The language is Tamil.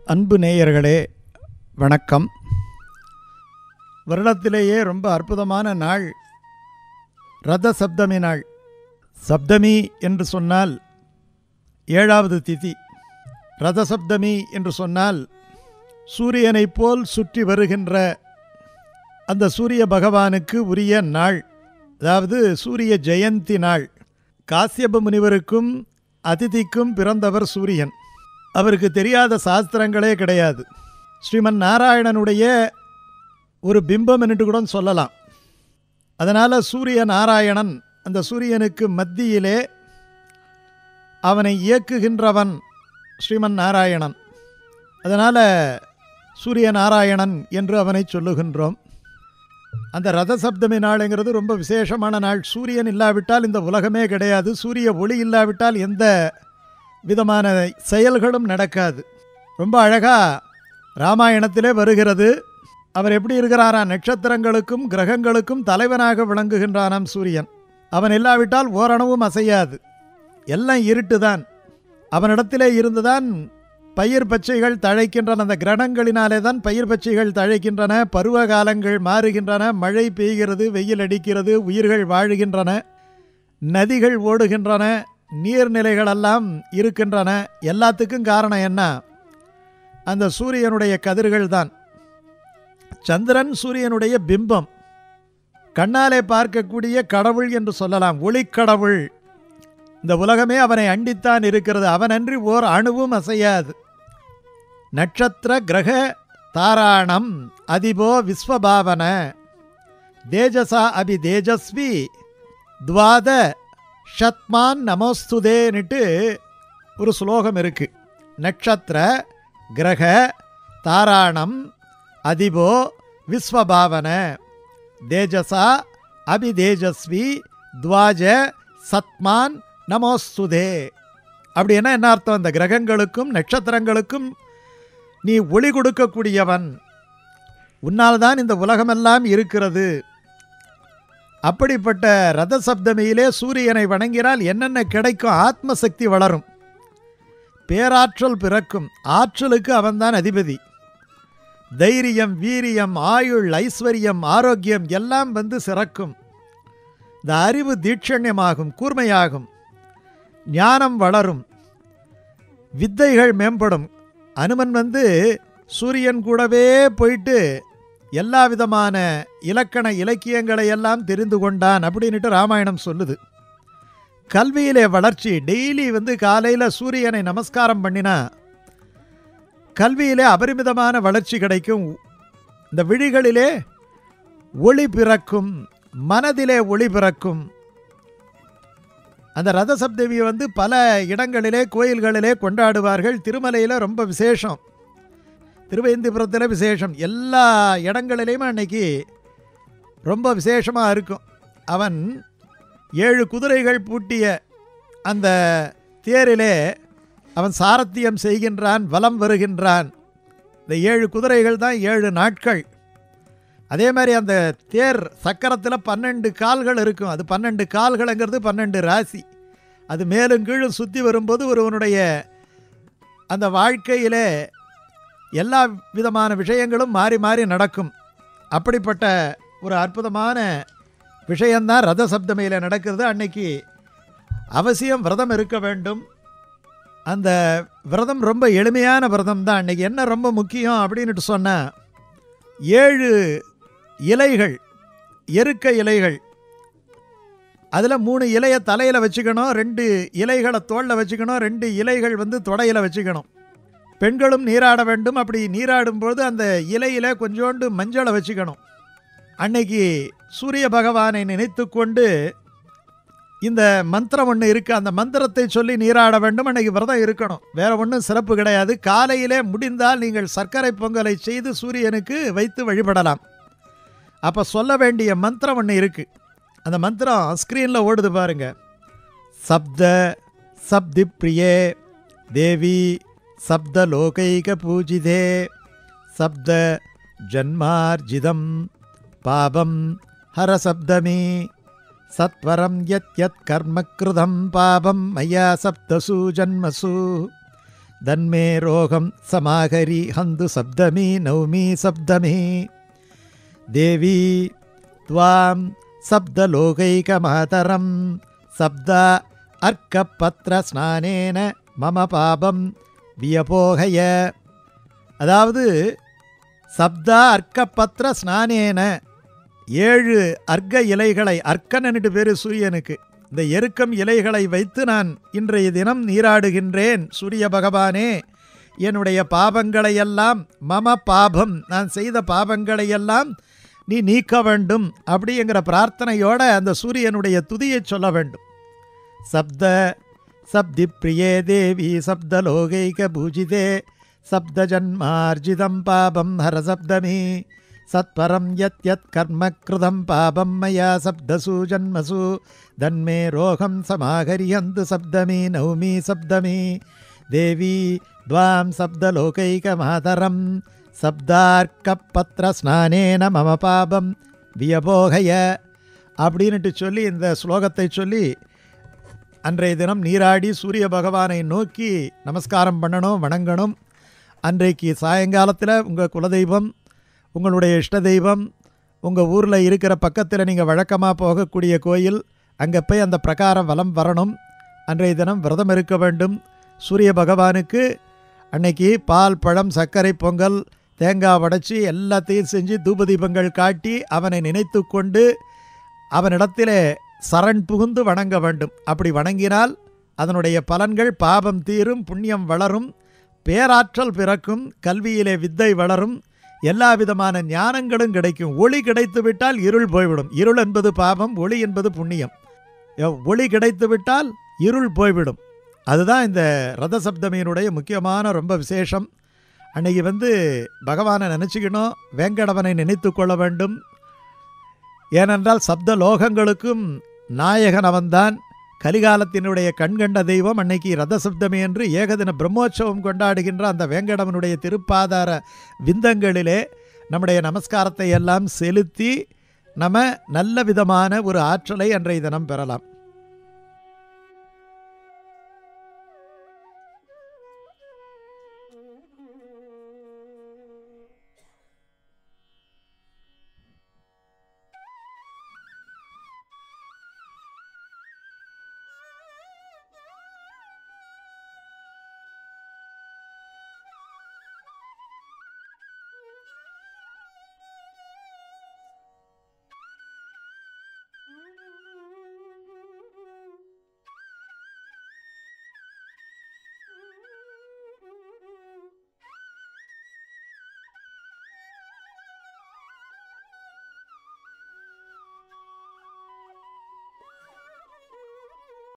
அன்பு நேயர்களே வணக்கம் வருடத்திலேயே ரொம்ப அற்புதமான நாள் ரத சப்தமி நாள் சப்தமி என்று சொன்னால் ஏழாவது திதி ரத சப்தமி என்று சொன்னால் சூரியனைப் போல் சுற்றி வருகின்ற அந்த சூரிய பகவானுக்கு உரிய நாள் அதாவது சூரிய ஜெயந்தி நாள் காசியப முனிவருக்கும் அதிதிக்கும் பிறந்தவர் சூரியன் அவருக்கு தெரியாத சாஸ்திரங்களே கிடையாது ஸ்ரீமன் நாராயணனுடைய ஒரு பிம்பம் என்று கூட சொல்லலாம் அதனால் சூரிய நாராயணன் அந்த சூரியனுக்கு மத்தியிலே அவனை இயக்குகின்றவன் ஸ்ரீமன் நாராயணன் அதனால் சூரிய நாராயணன் என்று அவனை சொல்லுகின்றோம் அந்த ரத சப்தமி நாளுங்கிறது ரொம்ப விசேஷமான நாள் சூரியன் இல்லாவிட்டால் இந்த உலகமே கிடையாது சூரிய ஒளி இல்லாவிட்டால் எந்த விதமான செயல்களும் நடக்காது ரொம்ப அழகாக ராமாயணத்திலே வருகிறது அவர் எப்படி இருக்கிறாராம் நட்சத்திரங்களுக்கும் கிரகங்களுக்கும் தலைவனாக விளங்குகின்றானாம் சூரியன் அவன் இல்லாவிட்டால் ஓரணவும் அசையாது எல்லாம் இருட்டு தான் அவனிடத்திலே இருந்துதான் பயிர் பச்சைகள் தழைக்கின்றன அந்த கிரகங்களினாலே தான் பயிர் பச்சைகள் தழைக்கின்றன பருவ காலங்கள் மாறுகின்றன மழை பெய்கிறது வெயில் அடிக்கிறது உயிர்கள் வாழுகின்றன நதிகள் ஓடுகின்றன நீர்நிலைகளெல்லாம் இருக்கின்றன எல்லாத்துக்கும் காரணம் என்ன அந்த சூரியனுடைய கதிர்கள் தான் சந்திரன் சூரியனுடைய பிம்பம் கண்ணாலே பார்க்கக்கூடிய கடவுள் என்று சொல்லலாம் ஒளிக்கடவுள் இந்த உலகமே அவனை அண்டித்தான் இருக்கிறது அவனன்றி ஓர் அணுவும் அசையாது நட்சத்திர கிரக தாராணம் அதிபோ விஸ்வபாவன தேஜசா அபி தேஜஸ்வி துவாத ஷத்மான் நமோஸ்துதேன்னுட்டு ஒரு ஸ்லோகம் இருக்கு நட்சத்திர கிரக தாராணம் அதிபோ விஸ்வபாவன தேஜசா அபி தேஜஸ்வி துவாஜ சத்மான் நமோஸ்துதே அப்படின்னா என்ன அர்த்தம் இந்த கிரகங்களுக்கும் நட்சத்திரங்களுக்கும் நீ ஒளி கொடுக்கக்கூடியவன் உன்னால் தான் இந்த உலகமெல்லாம் இருக்கிறது அப்படிப்பட்ட ரத சப்தமியிலே சூரியனை வணங்கினால் என்னென்ன கிடைக்கும் ஆத்ம சக்தி வளரும் பேராற்றல் பிறக்கும் ஆற்றலுக்கு அவன்தான் அதிபதி தைரியம் வீரியம் ஆயுள் ஐஸ்வர்யம் ஆரோக்கியம் எல்லாம் வந்து சிறக்கும் இந்த அறிவு தீட்சண்யமாகும் கூர்மையாகும் ஞானம் வளரும் வித்தைகள் மேம்படும் அனுமன் வந்து சூரியன் கூடவே போயிட்டு எல்லா விதமான இலக்கண இலக்கியங்களை எல்லாம் தெரிந்து கொண்டான் அப்படின்ட்டு ராமாயணம் சொல்லுது கல்வியிலே வளர்ச்சி டெய்லி வந்து காலையில் சூரியனை நமஸ்காரம் பண்ணினா கல்வியிலே அபரிமிதமான வளர்ச்சி கிடைக்கும் இந்த விழிகளிலே ஒளி பிறக்கும் மனதிலே ஒளி பிறக்கும் அந்த ரத சப்தமியை வந்து பல இடங்களிலே கோயில்களிலே கொண்டாடுவார்கள் திருமலையில் ரொம்ப விசேஷம் திருவேந்திபுரத்தில் விசேஷம் எல்லா இடங்களிலையுமே அன்னைக்கு ரொம்ப விசேஷமாக இருக்கும் அவன் ஏழு குதிரைகள் பூட்டிய அந்த தேரிலே அவன் சாரத்தியம் செய்கின்றான் வலம் வருகின்றான் இந்த ஏழு குதிரைகள் தான் ஏழு நாட்கள் அதே மாதிரி அந்த தேர் சக்கரத்தில் பன்னெண்டு கால்கள் இருக்கும் அது பன்னெண்டு கால்கள்ங்கிறது பன்னெண்டு ராசி அது மேலும் கீழும் சுற்றி வரும்போது ஒருவனுடைய அந்த வாழ்க்கையிலே எல்லா விதமான விஷயங்களும் மாறி மாறி நடக்கும் அப்படிப்பட்ட ஒரு அற்புதமான விஷயந்தான் ரத சப்தமையில் நடக்கிறது அன்னைக்கு அவசியம் விரதம் இருக்க வேண்டும் அந்த விரதம் ரொம்ப எளிமையான விரதம் தான் அன்னைக்கு என்ன ரொம்ப முக்கியம் அப்படின்ட்டு சொன்னால் ஏழு இலைகள் எருக்க இலைகள் அதில் மூணு இலையை தலையில் வச்சுக்கணும் ரெண்டு இலைகளை தோளில் வச்சுக்கணும் ரெண்டு இலைகள் வந்து தொடையில் வச்சுக்கணும் பெண்களும் நீராட வேண்டும் அப்படி நீராடும்போது அந்த இலையில் கொஞ்சோண்டு மஞ்சளை வச்சுக்கணும் அன்னைக்கு சூரிய பகவானை நினைத்து கொண்டு இந்த மந்திரம் ஒன்று இருக்குது அந்த மந்திரத்தை சொல்லி நீராட வேண்டும் அன்னைக்கு விரதம் இருக்கணும் வேற ஒன்றும் சிறப்பு கிடையாது காலையிலே முடிந்தால் நீங்கள் சர்க்கரை பொங்கலை செய்து சூரியனுக்கு வைத்து வழிபடலாம் அப்போ சொல்ல வேண்டிய மந்திரம் ஒன்று இருக்குது அந்த மந்திரம் ஸ்க்ரீனில் ஓடுது பாருங்க சப்த சப்தி பிரியே தேவி சப்த லோகைக பூஜிதே சப்த ஜன்மார்ஜிதம் பாபம் ஹரசப்தமி சத்வரம் யத் யத் கர்ம கிருதம் பாபம் மயா சப்தசு ஜன்மசு தன்மே ரோகம் சமாகரி ஹந்து சப்தமி நௌமி சப்தமி தேவி त्वां சப்தலோகைகமாதரம் சப்த அர்க்கப்பத்திரஸ்நானேன மம பாபம் வியபோகய அதாவது சப்தா அர்க்கப்பத்திர ஸ்நானேன ஏழு அர்க்க இலைகளை அர்க்கனன்ட்டு பேர் சூரியனுக்கு இந்த எருக்கம் இலைகளை வைத்து நான் இன்றைய தினம் நீராடுகின்றேன் சூரிய பகவானே என்னுடைய பாபங்களையெல்லாம் மம பாபம் நான் செய்த பாபங்களையெல்லாம் நீ நீக்க வேண்டும் அப்படிங்கிற பிரார்த்தனையோட அந்த சூரியனுடைய துதியை சொல்ல வேண்டும் சப்த சப்தி பிரியே தேவி சப்தலோகைக பூஜிதே சப்த ஜன்மார்ஜிதம் பாபம் ஹர சப்தமி சத்பரம் யத் யத் கர்ம கிருதம் பாபம் மயா சப்தசு ஜன்மசு தன்மே ரோகம் சமாகரியந்து சப்தமி நௌமி சப்தமி தேவி துவாம் சப்தலோகைகமாதரம் சப்தார்க்கப்பத்திர ஸ்நானேன மம பாபம் வியபோகய அப்படின்னுட்டு சொல்லி இந்த ஸ்லோகத்தை சொல்லி அன்றைய தினம் நீராடி சூரிய பகவானை நோக்கி நமஸ்காரம் பண்ணணும் வணங்கணும் அன்றைக்கு சாயங்காலத்தில் உங்கள் குலதெய்வம் உங்களுடைய இஷ்ட தெய்வம் உங்கள் ஊரில் இருக்கிற பக்கத்தில் நீங்கள் வழக்கமாக போகக்கூடிய கோயில் அங்கே போய் அந்த பிரகாரம் வலம் வரணும் அன்றைய தினம் விரதம் இருக்க வேண்டும் சூரிய பகவானுக்கு அன்னைக்கு பால் பழம் சர்க்கரை பொங்கல் தேங்காய் உடைச்சி எல்லாத்தையும் செஞ்சு தூபதீபங்கள் காட்டி அவனை நினைத்து கொண்டு அவனிடத்திலே சரண் புகுந்து வணங்க வேண்டும் அப்படி வணங்கினால் அதனுடைய பலன்கள் பாபம் தீரும் புண்ணியம் வளரும் பேராற்றல் பிறக்கும் கல்வியிலே வித்தை வளரும் எல்லா விதமான ஞானங்களும் கிடைக்கும் ஒளி கிடைத்து விட்டால் இருள் போய்விடும் இருள் என்பது பாபம் ஒளி என்பது புண்ணியம் எவ் ஒளி கிடைத்து விட்டால் இருள் போய்விடும் அதுதான் இந்த ரத சப்தமியினுடைய முக்கியமான ரொம்ப விசேஷம் அன்னைக்கு வந்து பகவானை நினச்சிக்கணும் வேங்கடவனை நினைத்து கொள்ள வேண்டும் ஏனென்றால் சப்த லோகங்களுக்கும் நாயகன் அவன்தான் கலிகாலத்தினுடைய கண்கண்ட தெய்வம் அன்னைக்கு ரத சப்தமி என்று ஏகதின பிரம்மோற்சவம் கொண்டாடுகின்ற அந்த வேங்கடவனுடைய திருப்பாதார விந்தங்களிலே நம்முடைய நமஸ்காரத்தை எல்லாம் செலுத்தி நம்ம நல்ல விதமான ஒரு ஆற்றலை அன்றைய தினம் பெறலாம்